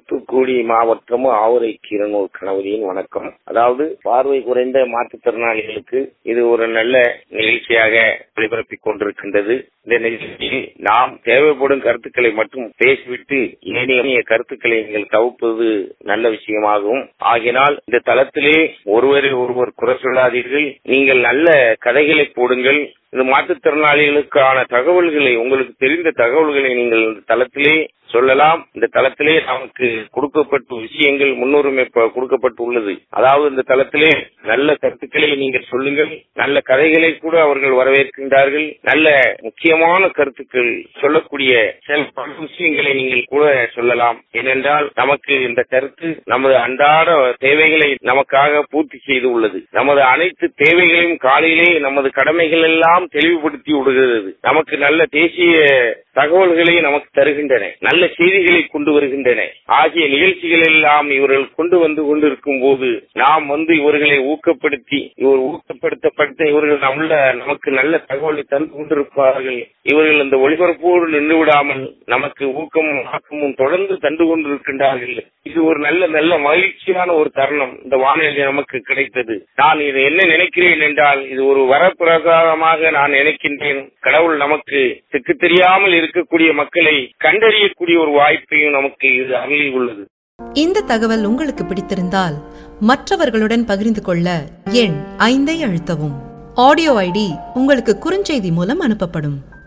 தூத்துக்குடி மாவட்டமும் ஆவுரை கீரனூர் கணவரியின் வணக்கம் அதாவது பார்வை குறைந்த மாற்றுத்திறனாளிகளுக்கு இது ஒரு நல்ல நிகழ்ச்சியாக ஒளிபரப்பிக் கொண்டிருக்கின்றது இந்த நிகழ்ச்சியில் நாம் தேவைப்படும் கருத்துக்களை மட்டும் பேசிவிட்டு ஏனைய கருத்துக்களை நீங்கள் தவிர்ப்பது நல்ல விஷயமாகும் ஆகினால் இந்த தளத்திலே ஒருவரை ஒருவர் குறை சொல்லாதீர்கள் நீங்கள் நல்ல கதைகளை போடுங்கள் இந்த மாற்றுத்திறனாளிகளுக்கான தகவல்களை உங்களுக்கு தெரிந்த தகவல்களை நீங்கள் இந்த தளத்திலே சொல்லலாம் இந்த தளத்திலே நமக்கு கொடுக்கப்பட்ட விஷயங்கள் முன்னுரிமை கொடுக்கப்பட்டு உள்ளது அதாவது இந்த தளத்திலே நல்ல கருத்துக்களை நீங்கள் சொல்லுங்கள் நல்ல கதைகளை கூட அவர்கள் வரவேற்கின்றார்கள் நல்ல முக்கியமான கருத்துக்கள் சொல்லக்கூடிய சில பல விஷயங்களை நீங்கள் கூட சொல்லலாம் ஏனென்றால் நமக்கு இந்த கருத்து நமது அன்றாட தேவைகளை நமக்காக பூர்த்தி செய்து உள்ளது நமது அனைத்து தேவைகளையும் காலையிலே நமது கடமைகள் எல்லாம் தெளிவுபடுத்தி விடுகிறது நமக்கு நல்ல தேசிய தகவல்களை நமக்கு தருகின்றன நல்ல செய்திகளை கொண்டு வருகின்றன ஆகிய நிகழ்ச்சிகள் எல்லாம் இவர்கள் கொண்டு வந்து கொண்டிருக்கும் போது நாம் வந்து இவர்களை ஊக்கப்படுத்தி இவர் ஊக்கப்படுத்தப்பட்ட இவர்கள் நல்ல நமக்கு நல்ல தகவலை தந்து கொண்டிருப்பார்கள் இவர்கள் இந்த ஒளிபரப்போடு நின்று விடாமல் நமக்கு ஊக்கமும் ஆக்கமும் தொடர்ந்து தந்து கொண்டிருக்கின்றார்கள் இது ஒரு நல்ல நல்ல மகிழ்ச்சியான ஒரு தருணம் இந்த வானிலை நமக்கு கிடைத்தது நான் இது என்ன நினைக்கிறேன் என்றால் இது ஒரு வரப்பிரசாதமாக நான் நினைக்கின்றேன் கடவுள் நமக்கு திக்கு தெரியாமல் இருக்கக்கூடிய மக்களை கண்டறியக்கூடிய ஒரு வாய்ப்பையும் நமக்கு இது அருளி உள்ளது இந்த தகவல் உங்களுக்கு பிடித்திருந்தால் மற்றவர்களுடன் பகிர்ந்து கொள்ள எண் ஐந்தை அழுத்தவும் ஆடியோ ஐடி உங்களுக்கு குறுஞ்செய்தி மூலம் அனுப்பப்படும்